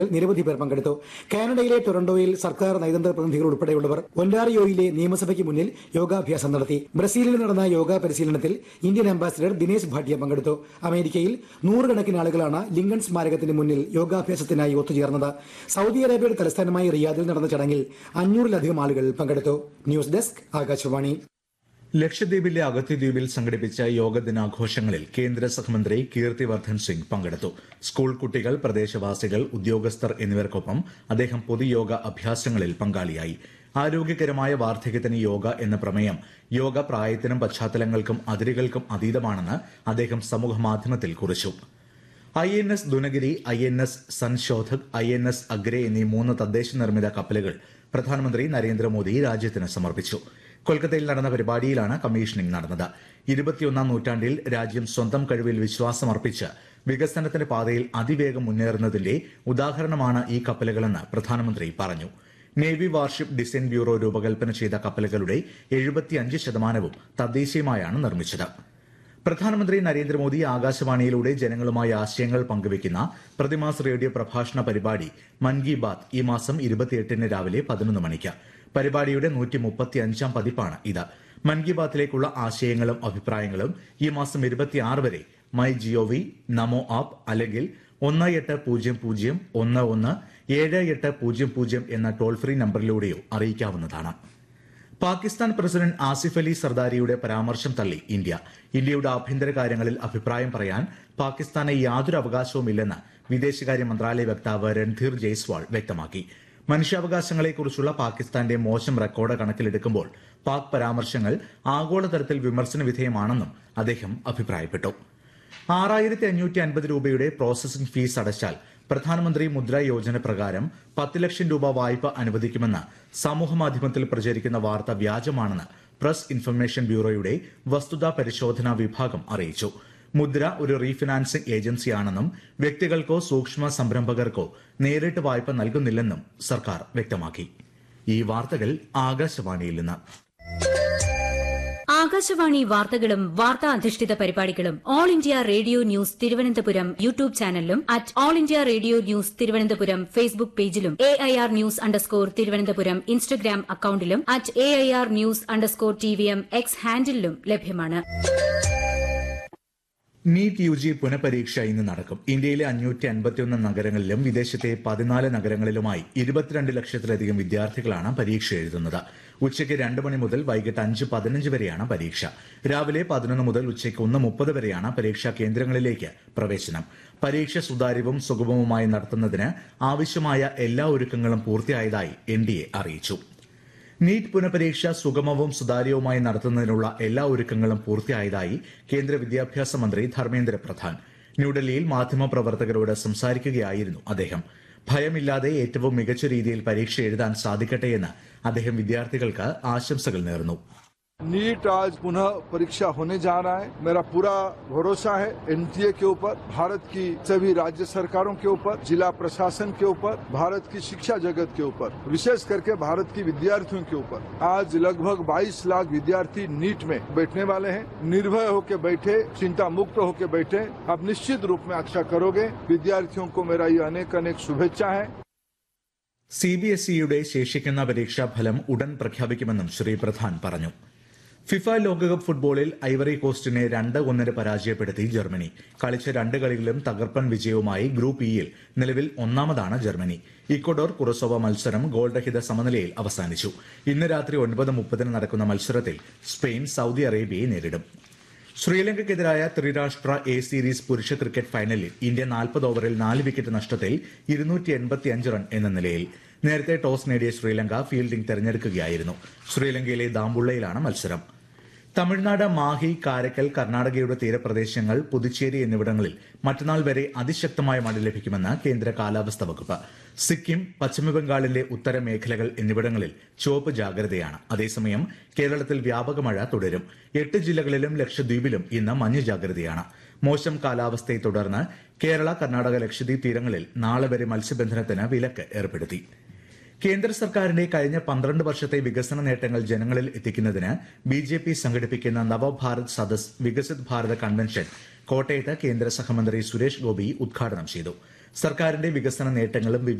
നിരവധി പേർ പങ്കെടുത്തു കാനഡയിലെ ടൊറന്റോയിൽ സർക്കാർ നയതന്ത്ര പ്രതിനിധികൾ ഉൾപ്പെടെയുള്ളവർ ഒൻഡാറിയോയിലെ നിയമസഭയ്ക്ക് മുന്നിൽ യോഗാഭ്യാസം നടത്തി ബ്രസീലിൽ നടന്ന യോഗ പരിശീലനത്തിൽ ഇന്ത്യൻ അംബാസിഡർ ദിനേശ് ഭാട്ടിയ പങ്കെടുത്തു അമേരിക്കയിൽ നൂറുകണക്കിന് ആളുകളാണ് ലിങ്കൺ സ്മാരകത്തിന് മുന്നിൽ യോഗാഭ്യാസത്തിനായി ഒത്തുചേർന്നത് സൗദി അറേബ്യയുടെ തലസ്ഥാനമായ റിയാദിൽ നടന്ന ചടങ്ങിൽ അഞ്ഞൂറിലധികം ആളുകൾ പങ്കെടുത്തു ന്യൂസ് ഡെസ്ക് ആകാശവാണി ലക്ഷദ്വീപിലെ അഗത്തിദ്വീപിൽ സംഘടിപ്പിച്ച യോഗ ദിനാഘോഷങ്ങളിൽ കേന്ദ്ര സഹമന്ത്രി കീർത്തിവർദ്ധൻ സിംഗ് പങ്കെടുത്തു സ്കൂൾ കുട്ടികൾ പ്രദേശവാസികൾ ഉദ്യോഗസ്ഥർ എന്നിവർക്കൊപ്പം അദ്ദേഹം പൊതുയോഗ അഭ്യാസങ്ങളിൽ പങ്കാളിയായി ആരോഗ്യകരമായ വാർദ്ധക്യത്തിന് യോഗ എന്ന പ്രമേയം യോഗ പ്രായത്തിനും പശ്ചാത്തലങ്ങൾക്കും അതിരുകൾക്കും അതീതമാണെന്ന് അദ്ദേഹം സമൂഹമാധ്യമത്തിൽ കുറിച്ചു I N S Dunagiri I N S Sanshodhak I N S Agray എന്നീ മൂന്ന് തദ്ദേശ നിർമ്മിത കപ്പലുകൾ പ്രധാനമന്ത്രി നരേന്ദ്രമോദി രാജ്യത്തിന് സമർപ്പിച്ചു കൊൽക്കത്തയിൽ നടന്ന പരിപാടിയിലാണ് കമ്മീഷനിംഗ് നടന്നത് ഇരുപത്തിയൊന്നാം നൂറ്റാണ്ടിൽ രാജ്യം സ്വന്തം കഴിവിൽ വിശ്വാസമർപ്പിച്ച് വികസനത്തിന്റെ പാതയിൽ അതിവേഗം മുന്നേറുന്നതിന്റെ ഉദാഹരണമാണ് ഈ കപ്പലുകളെന്ന് പ്രധാനമന്ത്രി പറഞ്ഞു നേവി വാർഷിപ്പ് ഡിസൈൻ ബ്യൂറോ രൂപകൽപ്പന ചെയ്ത കപ്പലുകളുടെ എഴുപത്തിയഞ്ച് ശതമാനവും തദ്ദേശീയമായാണ് നിർമ്മിച്ചത് പ്രധാനമന്ത്രി നരേന്ദ്രമോദി ആകാശവാണിയിലൂടെ ജനങ്ങളുമായി ആശയങ്ങൾ പങ്കുവയ്ക്കുന്ന പ്രതിമാസ റേഡിയോ പ്രഭാഷണ പരിപാടി മൻ കി ബാത് ഈ മാസം ഇരുപത്തിയെട്ടിന് രാവിലെ പതിനൊന്ന് മണിക്ക് പരിപാടിയുടെ നൂറ്റി മുപ്പത്തി അഞ്ചാം പതിപ്പാണ് ഇത് മൻ കി ബാത്തിലേക്കുള്ള ആശയങ്ങളും അഭിപ്രായങ്ങളും ഈ മാസം ഇരുപത്തിയാറ് വരെ മൈ ജിഒവി നമോ ആപ്പ് അല്ലെങ്കിൽ ഒന്ന് എട്ട് പൂജ്യം പൂജ്യം ഒന്ന് ഒന്ന് ഏഴ് എട്ട് പൂജ്യം പൂജ്യം എന്ന ടോൾ ഫ്രീ നമ്പറിലൂടെയോ അറിയിക്കാവുന്നതാണ് പാകിസ്ഥാൻ പ്രസിഡന്റ് ആസിഫ് അലി സർദാരിയുടെ പരാമർശം തള്ളി ഇന്ത്യ ഇന്ത്യയുടെ ആഭ്യന്തര കാര്യങ്ങളിൽ അഭിപ്രായം പറയാൻ പാകിസ്ഥാന് യാതൊരു അവകാശവുമില്ലെന്ന് വിദേശകാര്യ മന്ത്രാലയ വക്താവ് രൺധീർ ജയ്സ്വാൾ വ്യക്തമാക്കി മനുഷ്യാവകാശങ്ങളെക്കുറിച്ചുള്ള പാകിസ്ഥാന്റെ മോശം റെക്കോർഡ് കണക്കിലെടുക്കുമ്പോൾ പാക് പരാമർശങ്ങൾ ആഗോളതലത്തിൽ വിമർശന വിധേയമാണെന്നും അദ്ദേഹം അഭിപ്രായപ്പെട്ടു ആറായിരത്തി അഞ്ഞൂറ്റി അൻപത് രൂപയുടെ പ്രോസസിംഗ് ഫീസ് അടച്ചാൽ പ്രധാനമന്ത്രി മുദ്ര യോജന പ്രകാരം പത്ത് ലക്ഷം രൂപ വായ്പ അനുവദിക്കുമെന്ന് സമൂഹമാധ്യമത്തിൽ പ്രചരിക്കുന്ന വാർത്ത വ്യാജമാണെന്ന് പ്രസ് ഇൻഫർമേഷൻ ബ്യൂറോയുടെ വസ്തുതാ പരിശോധനാ വിഭാഗം അറിയിച്ചു മുദ്ര ഒരു റീഫിനാൻസിംഗ് ഏജൻസിയാണെന്നും വ്യക്തികൾക്കോ സൂക്ഷ്മ സംരംഭകർക്കോ നേരിട്ട് വായ്പ നൽകുന്നില്ലെന്നും സർക്കാർ വ്യക്തമാക്കി ഈ വാർത്തകൾ ആകാശവാണിയിൽ നിന്ന് ആകാശവാണി വാർത്തകളും വാർത്താ അധിഷ്ഠിത പരിപാടികളും all India radio news Thiruvananthapuram YouTube ചാനലിലും at all India radio news Thiruvananthapuram Facebook പേജിലും A I R news underscore Thiruvananthapuram Instagram അക്കൌണ്ടിലും at A I R news underscore T V M X ഹാൻഡിലും ലഭ്യമാണ് നീറ്റ് യു ജി പുനഃപരീക്ഷ ഇന്ന് നടക്കും ഇന്ത്യയിലെ അഞ്ഞൂറ്റി അൻപത്തിയൊന്ന് നഗരങ്ങളിലും വിദേശത്തെ പതിനാല് നഗരങ്ങളിലുമായി ഇരുപത്തിരണ്ട് ലക്ഷത്തിലധികം വിദ്യാർത്ഥികളാണ് പരീക്ഷ എഴുതുന്നത് ഉച്ചയ്ക്ക് രണ്ട് മണി മുതൽ വൈകിട്ട് അഞ്ച് പതിനഞ്ച് വരെയാണ് പരീക്ഷ രാവിലെ പതിനൊന്ന് മുതൽ ഉച്ചയ്ക്ക് ഒന്ന് മുപ്പത് വരെയാണ് പരീക്ഷാ കേന്ദ്രങ്ങളിലേക്ക് പ്രവേശനം പരീക്ഷ സുതാര്യവും സുഗമവുമായി നടത്തുന്നതിന് ആവശ്യമായ എല്ലാ ഒരുക്കങ്ങളും പൂർത്തിയായതായി എൻ ഡി എ അറിയിച്ചു നീറ്റ് പുനഃപരീക്ഷ സുഗമവും സുതാര്യവുമായി നടത്തുന്നതിനുള്ള എല്ലാ ഒരുക്കങ്ങളും പൂർത്തിയായതായി കേന്ദ്ര വിദ്യാഭ്യാസ മന്ത്രി ധർമ്മേന്ദ്ര പ്രധാൻ ന്യൂഡൽഹിയിൽ മാധ്യമപ്രവർത്തകരോട് സംസാരിക്കുകയായിരുന്നു അദ്ദേഹം ഭയമില്ലാതെ ഏറ്റവും മികച്ച രീതിയിൽ പരീക്ഷ എഴുതാൻ സാധിക്കട്ടെയെന്ന് അദ്ദേഹം വിദ്യാർത്ഥികൾക്ക് ആശംസകൾ നേർന്നു नीट आज पुनः परीक्षा होने जा रहा है मेरा पूरा भरोसा है एनटीए के ऊपर भारत की सभी राज्य सरकारों के ऊपर जिला प्रशासन के ऊपर भारत की शिक्षा जगत के ऊपर विशेष करके भारत की विद्यार्थियों के ऊपर आज लगभग 22 लाख विद्यार्थी नीट में बैठने वाले हैं निर्भय होकर बैठे चिंता मुक्त होकर बैठे आप निश्चित रूप में अच्छा करोगे विद्यार्थियों को मेरा ये अनेक अनेक शुभेच्छा है സി ബി എസ് ഇയുടെ ശേഷിക്കുന്ന പരീക്ഷാഫലം ഉടൻ പ്രഖ്യാപിക്കുമെന്നും ശ്രീ പ്രധാൻ പറഞ്ഞു ഫിഫ ലോകകപ്പ് ഫുട്ബോളിൽ ഐവറി കോസ്റ്റിനെ രണ്ട് ഒന്നിന് പരാജയപ്പെടുത്തി ജർമ്മനി കളിച്ച രണ്ട് കളികളിലും തകർപ്പൻ വിജയവുമായി ഗ്രൂപ്പ് ഇയിൽ നിലവിൽ ഒന്നാമതാണ് ജർമ്മനി ഇക്വഡോർ കുറസോവ മത്സരം ഗോൾരഹിത സമനിലയിൽ അവസാനിച്ചു ഇന്ന് രാത്രി ഒൻപത് മുപ്പതിന് നടക്കുന്ന മത്സരത്തിൽ സ്പെയിൻ സൌദി അറേബ്യയെ നേരിടും ശ്രീലങ്കയ്ക്കെതിരായ ത്രിരാഷ്ട്ര എ സീരീസ് പുരുഷ ക്രിക്കറ്റ് ഫൈനലിൽ ഇന്ത്യ നാൽപ്പത് ഓവറിൽ നാല് വിക്കറ്റ് നഷ്ടത്തിൽ ഇരുന്നൂറ്റി എൺപത്തിയഞ്ച് റൺ എന്ന നിലയിൽ നേരത്തെ ടോസ് നേടിയ ശ്രീലങ്ക ഫീൽഡിംഗ് തെരഞ്ഞെടുക്കുകയായിരുന്നു ശ്രീലങ്കയിലെ ദാമ്പുള്ളയിലാണ് മത്സരം തമിഴ്നാട് മാഹി കാരക്കൽ കർണാടകയുടെ തീരപ്രദേശങ്ങൾ പുതുച്ചേരി എന്നിവിടങ്ങളിൽ മറ്റന്നാൾ വരെ അതിശക്തമായ മഴ ലഭിക്കുമെന്ന് കേന്ദ്ര കാലാവസ്ഥാ വകുപ്പ് സിക്കിം പശ്ചിമബംഗാളിലെ ഉത്തര മേഖലകൾ എന്നിവിടങ്ങളിൽ ചുവപ്പ് ജാഗ്രതയാണ് അതേസമയം കേരളത്തിൽ വ്യാപക മഴ തുടരും എട്ട് ജില്ലകളിലും ലക്ഷദ്വീപിലും ഇന്ന് മഞ്ഞ ജാഗ്രതയാണ് മോശം കാലാവസ്ഥയെ തുടർന്ന് കേരള കർണാടക ലക്ഷദ്വീപ് തീരങ്ങളിൽ നാളെ വരെ മത്സ്യബന്ധനത്തിന് വിലക്ക് ഏർപ്പെടുത്തി കേന്ദ്ര സർക്കാരിന്റെ കഴിഞ്ഞ പന്ത്രണ്ട് വർഷത്തെ വികസന നേട്ടങ്ങൾ ജനങ്ങളിൽ എത്തിക്കുന്നതിന് ബി ജെ പി സംഘടിപ്പിക്കുന്ന നവഭാരത് സദസ് വികസിത് ഭാരത കൺവെൻഷൻ കോട്ടയത്ത് കേന്ദ്ര സഹമന്ത്രി സുരേഷ് ഗോപി ഉദ്ഘാടനം ചെയ്തു സർക്കാരിന്റെ വികസന നേട്ടങ്ങളും